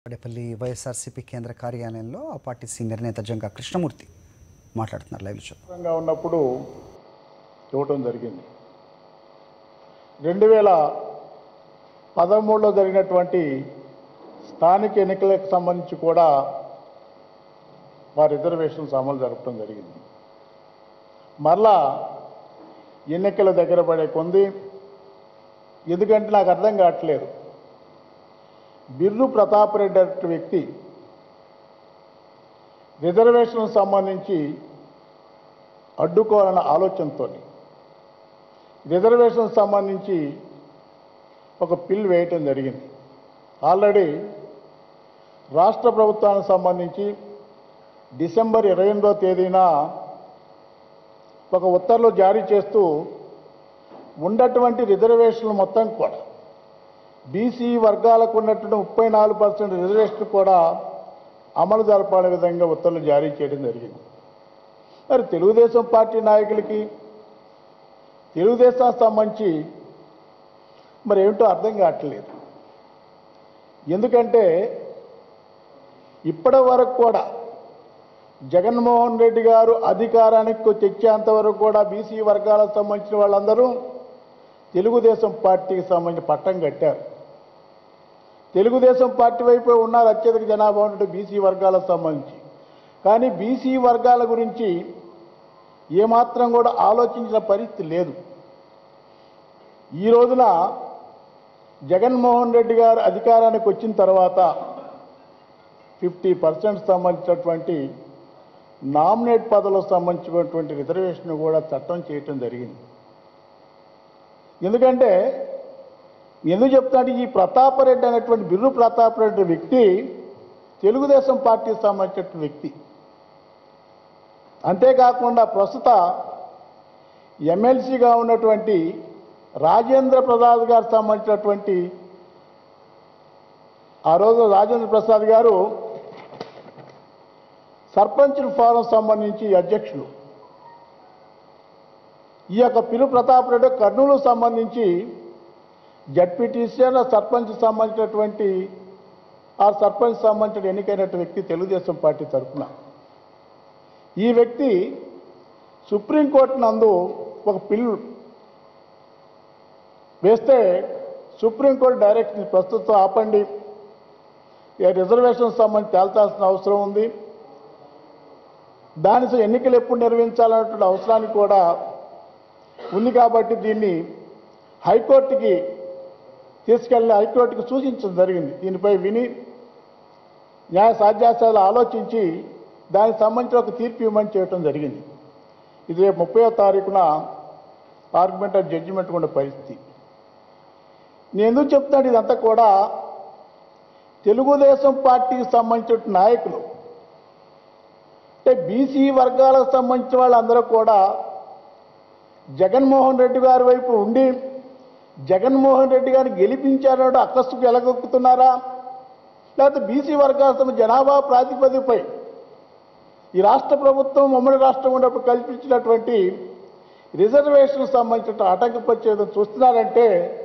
తాడేపల్లి వైఎస్ఆర్సీపీ కేంద్ర కార్యాలయంలో ఆ పార్టీ సీనియర్ నేత జంగా కృష్ణమూర్తి మాట్లాడుతున్నారు లైవ్ చూద్దాం గా ఉన్నప్పుడు ఇవ్వటం జరిగింది రెండు వేల పదమూడులో జరిగినటువంటి స్థానిక ఎన్నికలకు సంబంధించి కూడా మా రిజర్వేషన్స్ అమలు జరపడం జరిగింది మరలా ఎన్నికల దగ్గర పడే కొంది ఎందుకంటే నాకు అర్థం కావట్లేదు బిర్రు ప్రతాప్ రెడ్డి అనే వ్యక్తి రిజర్వేషన్ సంబంధించి అడ్డుకోవాలన్న ఆలోచనతో రిజర్వేషన్ సంబంధించి ఒక పిల్ వేయటం జరిగింది ఆల్రెడీ రాష్ట్ర ప్రభుత్వానికి సంబంధించి డిసెంబర్ ఇరవై ఎనిమిదో తేదీన ఒక ఉత్తర్వులు జారీ చేస్తూ ఉన్నటువంటి రిజర్వేషన్లు మొత్తం కూడా బీసీ వర్గాలకు ఉన్నటువంటి ముప్పై నాలుగు పర్సెంట్ రిజర్వేషన్ కూడా అమలు జరపాలనే విధంగా ఉత్తర్వులు జారీ చేయడం జరిగింది మరి తెలుగుదేశం పార్టీ నాయకులకి తెలుగుదేశం సంబంధించి మరి ఏమిటో అర్థం కావట్లేదు ఎందుకంటే ఇప్పటి వరకు కూడా జగన్మోహన్ రెడ్డి గారు అధికారానికి తెచ్చేంత వరకు కూడా బీసీ వర్గాలకు సంబంధించిన వాళ్ళందరూ తెలుగుదేశం పార్టీకి సంబంధించి పట్టం కట్టారు తెలుగుదేశం పార్టీ వైపు ఉన్నారు అత్యధిక జనాభా ఉన్నట్టు బీసీ వర్గాలకు సంబంధించి కానీ బీసీ వర్గాల గురించి ఏమాత్రం కూడా ఆలోచించిన పరిస్థితి లేదు ఈ రోజున జగన్మోహన్ రెడ్డి గారు అధికారానికి వచ్చిన తర్వాత ఫిఫ్టీ పర్సెంట్ సంబంధించినటువంటి నామినేట్ పదవులకు సంబంధించినటువంటి రిజర్వేషన్ కూడా చట్టం చేయటం జరిగింది ఎందుకంటే ఎందుకు చెప్తాడు ఈ ప్రతాపరెడ్డి అనేటువంటి బిర్రు ప్రతాపరెడ్డి వ్యక్తి తెలుగుదేశం పార్టీకి సంబంధించిన వ్యక్తి అంతేకాకుండా ప్రస్తుత ఎమ్మెల్సీగా ఉన్నటువంటి రాజేంద్ర ప్రసాద్ గారు సంబంధించినటువంటి ఆ రోజు రాజేంద్ర ప్రసాద్ గారు సర్పంచ్ ఫోరం సంబంధించి అధ్యక్షులు ఈ యొక్క పిలు ప్రతాప్ రెడ్డి కర్నూలు సంబంధించి జడ్పీటీసీ సర్పంచ్ సంబంధించినటువంటి ఆ సర్పంచ్ సంబంధించిన ఎన్నికైనటువంటి వ్యక్తి తెలుగుదేశం పార్టీ తరఫున ఈ వ్యక్తి సుప్రీంకోర్టు నందు ఒక పిల్లు వేస్తే సుప్రీంకోర్టు డైరెక్షన్ ప్రస్తుతం ఆపండి ఈ రిజర్వేషన్ సంబంధించి తేల్చాల్సిన అవసరం ఉంది దానితో ఎన్నికలు ఎప్పుడు నిర్వహించాలన్నటువంటి అవసరానికి కూడా ఉంది కాబట్టి దీన్ని హైకోర్టుకి తీసుకెళ్ళి హైకోర్టుకి సూచించడం జరిగింది దీనిపై విని న్యాయ సాధ్యాసాలు ఆలోచించి దానికి సంబంధించిన ఒక తీర్పు ఇవ్వమని చేయటం జరిగింది ఇది రేపు ముప్పయో తారీఖున ఆర్గ్యుమెంట్ ఆఫ్ జడ్జిమెంట్ ఉండే పరిస్థితి నేను ఎందుకు చెప్తాను ఇదంతా కూడా తెలుగుదేశం పార్టీకి సంబంధించిన నాయకులు అంటే బీసీ వర్గాలకు సంబంధించిన వాళ్ళందరూ కూడా జగన్మోహన్ రెడ్డి గారి వైపు ఉండి జగన్మోహన్ రెడ్డి గారిని గెలిపించారో అక్కసుకు ఎలగొక్కుతున్నారా లేకపోతే బీసీ వర్గాల సంబంధించిన జనాభా ప్రాతిపదికపై ఈ రాష్ట్ర ప్రభుత్వం ఉమ్మడి రాష్ట్రం ఉన్నప్పుడు కల్పించినటువంటి రిజర్వేషన్ సంబంధించిన ఆటంకపరిచేది చూస్తున్నారంటే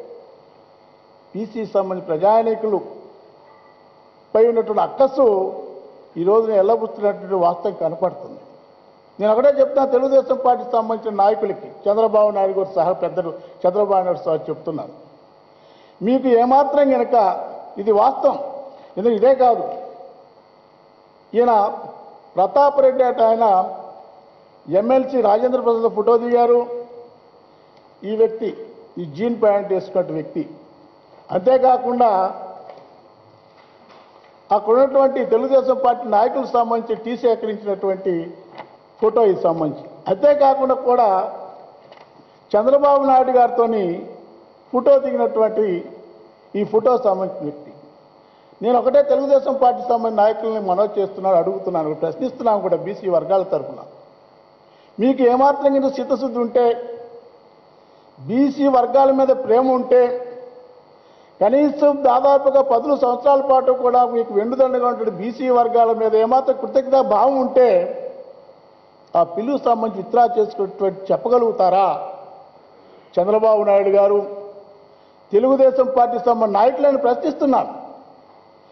బీసీ సంబంధించిన ప్రజానీకులు పై ఉన్నటువంటి అక్కసు ఈ రోజున ఎల్లబుస్తున్నటువంటి వాస్తవం కనపడుతుంది నేను ఒకటే చెప్తున్నా తెలుగుదేశం పార్టీకి సంబంధించిన నాయకులకి చంద్రబాబు నాయుడు గారు సహా పెద్దలు చంద్రబాబు నాయుడు సహా చెప్తున్నాను మీకు ఏమాత్రం కనుక ఇది వాస్తవం ఎందుకు ఇదే కాదు ఈయన ప్రతాప్ రెడ్డి అట ఆయన ఎమ్మెల్సీ రాజేంద్ర ప్రసాద్ ఫోటో దిగారు ఈ వ్యక్తి ఈ జీన్ ప్యాంట్ వేసుకున్న వ్యక్తి అంతేకాకుండా అక్కడ ఉన్నటువంటి తెలుగుదేశం పార్టీ నాయకులకు సంబంధించి టీ సేకరించినటువంటి ఫోటో ఇది సంబంధించి అంతేకాకుండా కూడా చంద్రబాబు నాయుడు గారితో ఫోటో దిగినటువంటి ఈ ఫోటో సంబంధించిన వ్యక్తి నేను ఒకటే తెలుగుదేశం పార్టీ సంబంధించిన నాయకుల్ని మనవి చేస్తున్నాను అడుగుతున్నాను ప్రశ్నిస్తున్నాను కూడా బీసీ వర్గాల తరఫున మీకు ఏమాత్రం కింద చిత్తశుద్ధి ఉంటే బీసీ వర్గాల మీద ప్రేమ ఉంటే కనీసం దాదాపుగా పదులు సంవత్సరాల పాటు కూడా మీకు వెండుదండగా ఉంటుంది బీసీ వర్గాల మీద ఏమాత్రం కృతజ్ఞత భావం ఉంటే ఆ పిలువు సంబంధించి విత్డ్రా చేసుకున్నటువంటి చెప్పగలుగుతారా చంద్రబాబు నాయుడు గారు తెలుగుదేశం పార్టీ సంబంధ నాయకులను ప్రశ్నిస్తున్నాను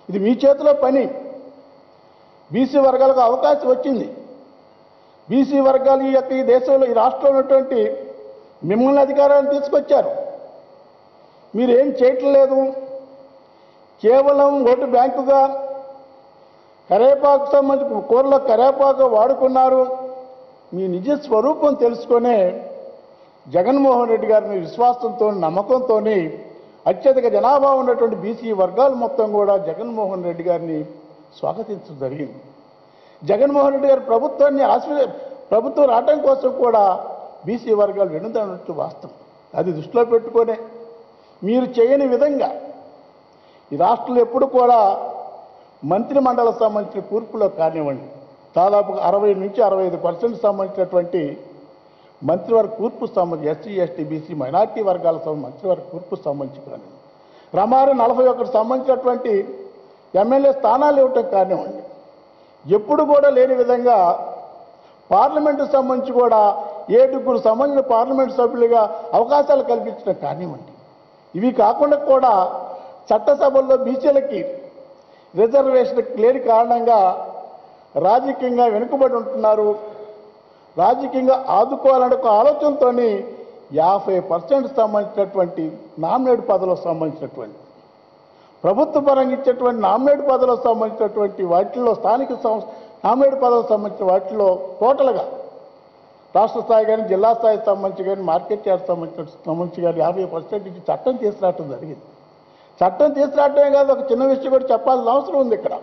ఇది మీ చేతిలో పని బీసీ వర్గాలకు అవకాశం వచ్చింది బీసీ వర్గాలు ఈ యొక్క ఈ దేశంలో ఈ రాష్ట్రంలో ఉన్నటువంటి మిమ్మల్ని అధికారాన్ని తీసుకొచ్చారు మీరు ఏం చేయట్లేదు కేవలం ఓటు బ్యాంకుగా కరేపాకు సంబంధించి కూరలో కరేపాకు వాడుకున్నారు మీ నిజ స్వరూపం తెలుసుకొనే జగన్మోహన్ రెడ్డి గారిని విశ్వాసంతో నమ్మకంతో అత్యధిక జనాభా ఉన్నటువంటి బీసీ వర్గాలు మొత్తం కూడా జగన్మోహన్ రెడ్డి గారిని స్వాగతించడం జరిగింది జగన్మోహన్ రెడ్డి గారి ప్రభుత్వాన్ని ఆశ్ర ప్రభుత్వం రావటం కోసం కూడా బీసీ వర్గాలు వెనుదన్నట్టు వాస్తవం అది దృష్టిలో పెట్టుకొనే మీరు చేయని విధంగా ఈ రాష్ట్రంలో ఎప్పుడు కూడా మంత్రి మండలకు సంబంధించిన కూర్పులో కానివ్వండి దాదాపు అరవై నుంచి అరవై ఐదు పర్సెంట్ సంబంధించినటువంటి మంత్రివర్గ కూర్పు సంబంధించి ఎస్సీ ఎస్టీ బీసీ మైనార్టీ వర్గాల సంబంధించి మంత్రివర్గ కూర్పు సంబంధించి కానీ రమారు నలభై ఒకటి సంబంధించినటువంటి ఎమ్మెల్యే స్థానాలు ఇవ్వటం కానివ్వండి ఎప్పుడు కూడా లేని విధంగా పార్లమెంటు సంబంధించి కూడా ఏడుగురు సంబంధించిన పార్లమెంటు సభ్యులుగా అవకాశాలు కల్పించడం కానివ్వండి ఇవి కాకుండా కూడా చట్టసభల్లో బీసీలకి రిజర్వేషన్ లేని కారణంగా రాజకీయంగా వెనుకబడి ఉంటున్నారు రాజకీయంగా ఆదుకోవాలనే ఒక ఆలోచనతో యాభై పర్సెంట్ సంబంధించినటువంటి నామినేట్ పదవులకు సంబంధించినటువంటి ప్రభుత్వ పరంగా ఇచ్చేటువంటి నామినేట్ పదవులకు సంబంధించినటువంటి వాటిల్లో స్థానిక సంస్థ నామినేట్ పదవులకు సంబంధించిన వాటిలో టోటల్గా రాష్ట్ర స్థాయి కానీ జిల్లా స్థాయికి సంబంధించి కానీ మార్కెట్ యార్డ్ సంబంధించిన సంబంధించి కానీ యాభై పర్సెంట్ ఇచ్చి చట్టం తీసుకురావటం జరిగింది చట్టం తీసుకురావటమే కాదు ఒక చిన్న విషయం కూడా చెప్పాల్సిన అవసరం ఉంది ఇక్కడ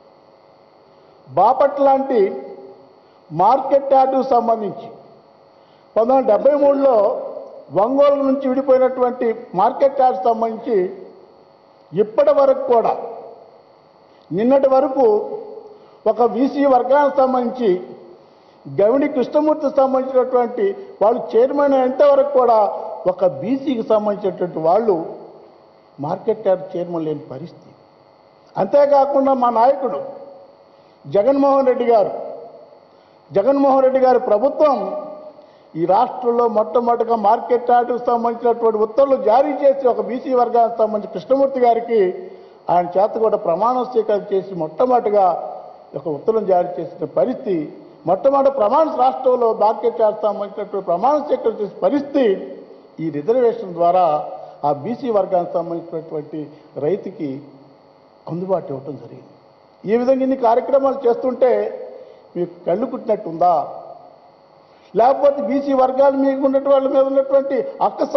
బాపట్ లాంటి మార్కెట్ యార్డుకు సంబంధించి పంతొమ్మిది వందల డెబ్బై మూడులో ఒంగోలు నుంచి విడిపోయినటువంటి మార్కెట్ యార్డ్ సంబంధించి ఇప్పటి వరకు కూడా నిన్నటి వరకు ఒక బీసీ వర్గానికి సంబంధించి గవిడి కృష్ణమూర్తి సంబంధించినటువంటి వాళ్ళు చైర్మన్ ఎంతవరకు కూడా ఒక బీసీకి సంబంధించినటువంటి వాళ్ళు మార్కెట్ యార్డ్ చైర్మన్ లేని పరిస్థితి అంతేకాకుండా మా నాయకుడు జగన్మోహన్ రెడ్డి గారు జగన్మోహన్ రెడ్డి గారి ప్రభుత్వం ఈ రాష్ట్రంలో మొట్టమొదటిగా మార్కెట్ యార్డుకు సంబంధించినటువంటి ఉత్తర్వులు జారీ చేసి ఒక బీసీ వర్గానికి సంబంధించి కృష్ణమూర్తి గారికి ఆయన చేత కూడా ప్రమాణ స్వీకారం చేసి మొట్టమొదటిగా ఒక ఉత్తర్వులు జారీ చేసిన పరిస్థితి మొట్టమొదటి ప్రమాణ రాష్ట్రంలో మార్కెట్ యార్డ్ సంబంధించినటువంటి ప్రమాణ స్వీకారం చేసిన పరిస్థితి ఈ రిజర్వేషన్ ద్వారా ఆ బీసీ వర్గానికి సంబంధించినటువంటి రైతుకి అందుబాటు ఇవ్వటం జరిగింది ఈ విధంగా ఇన్ని కార్యక్రమాలు చేస్తుంటే మీకు కళ్ళు కుట్టినట్టుందా లేకపోతే బీసీ వర్గాలు మీకు ఉన్నటువంటి వాళ్ళ మీద ఉన్నటువంటి అక్కస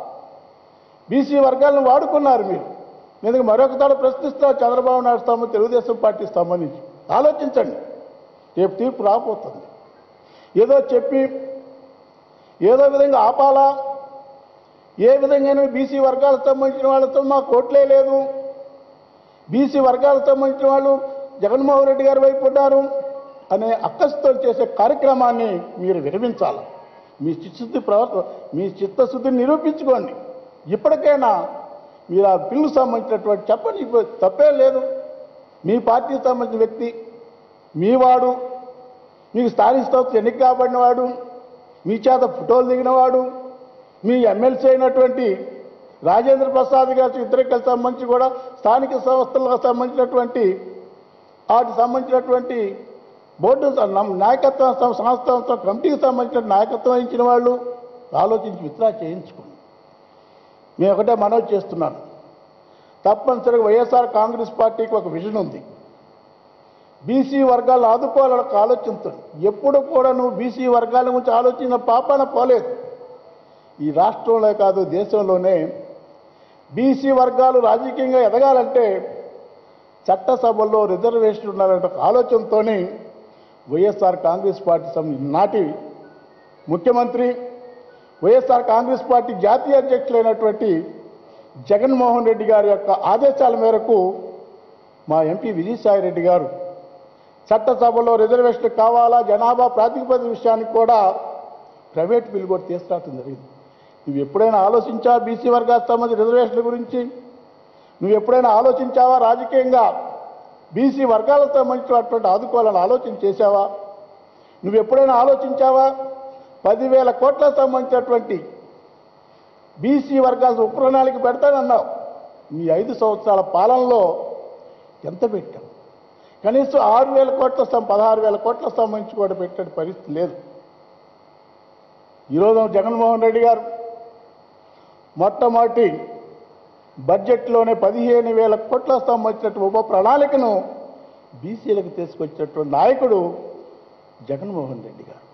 బీసీ వర్గాలను వాడుకున్నారు మీరు నేను మరొకసారి ప్రశ్నిస్తా చంద్రబాబు నాయుడు స్థానం తెలుగుదేశం పార్టీ సంబంధించి ఆలోచించండి రేపు తీర్పు రాబోతుంది ఏదో చెప్పి ఏదో విధంగా ఆపాలా ఏ విధంగా బీసీ వర్గాలకు సంబంధించిన వాళ్ళతో మా కోట్లే లేదు బీసీ వర్గాలకు సంబంధించిన వాళ్ళు జగన్మోహన్ రెడ్డి గారి వైపు ఉన్నారు అనే అక్కసుతో చేసే కార్యక్రమాన్ని మీరు విరమించాలి మీ చిత్తశుద్ధి ప్రవర్త మీ చిత్తశుద్ధిని నిరూపించుకోండి ఇప్పటికైనా మీరు ఆ బిల్లు సంబంధించినటువంటి చెప్పండి ఇప్పుడు తప్పే లేదు మీ పార్టీకి సంబంధించిన వ్యక్తి మీ వాడు మీకు స్థానిక సంస్థ ఎన్నిక కాబడినవాడు మీ చేత ఫోటోలు దిగినవాడు మీ ఎమ్మెల్సీ అయినటువంటి రాజేంద్ర ప్రసాద్ గారి ఇద్దరికి సంబంధించి కూడా స్థానిక సంస్థలకు సంబంధించినటువంటి వాటికి సంబంధించినటువంటి బోర్డు నం- నాయకత్వం సం- సంస్థ కమిటీకి సంబంధించిన నాయకత్వం వహించిన వాళ్ళు ఆలోచించి విత్డ్రా చేయించుకోండి మేము ఒకటే మనవి చేస్తున్నాను తప్పనిసరిగా వైఎస్ఆర్ కాంగ్రెస్ పార్టీకి ఒక విజన్ ఉంది బీసీ వర్గాలను ఆదుకోవాలని ఒక ఆలోచనతో ఎప్పుడు కూడా నువ్వు బీసీ వర్గాల గురించి ఆలోచించిన పాపాన పోలేదు ఈ రాష్ట్రంలో కాదు దేశంలోనే బీసీ వర్గాలు రాజకీయంగా ఎదగాలంటే చట్టసభల్లో రిజర్వేషన్ ఉండాలనే ఒక ఆలోచనతోనే వైఎస్ఆర్ కాంగ్రెస్ పార్టీ సం- నాటి ముఖ్యమంత్రి వైఎస్ఆర్ కాంగ్రెస్ పార్టీ జాతీయ అధ్యక్షులైనటువంటి జగన్మోహన్ రెడ్డి గారి యొక్క ఆదేశాల మేరకు మా ఎంపీ విజయసాయి రెడ్డి గారు చట్టసభలో రిజర్వేషన్ కావాలా జనాభా ప్రాతిపదిక విషయానికి కూడా ప్రైవేట్ బిల్ కూడా తీసుకురావడం జరిగింది నువ్వు ఎప్పుడైనా ఆలోచించా బీసీ వర్గాలకు సంబంధించి రిజర్వేషన్ల గురించి నువ్వు ఎప్పుడైనా ఆలోచించావా రాజకీయంగా బీసీ వర్గాలకు సంబంధించినటువంటి ఆదుకోవాలని ఆలోచన చేశావా నువ్వు ఎప్పుడైనా ఆలోచించావా పదివేల కోట్లకు సంబంధించినటువంటి బీసీ వర్గాల ఉపప్రణాళిక పెడతానన్నావు మీ ఐదు సంవత్సరాల పాలనలో ఎంత పెట్టాం కనీసం ఆరు వేల కోట్ల సం- పదహారు వేల కోట్ల సంబంధించి కూడా పెట్టే పరిస్థితి లేదు ఈరోజు జగన్మోహన్ రెడ్డి గారు మొట్టమొదటి బడ్జెట్లోనే పదిహేను వేల కోట్ల సంబంధించినటువంటి ఉప ప్రణాళికను బీసీలకు తీసుకొచ్చినటువంటి నాయకుడు జగన్మోహన్ రెడ్డి గారు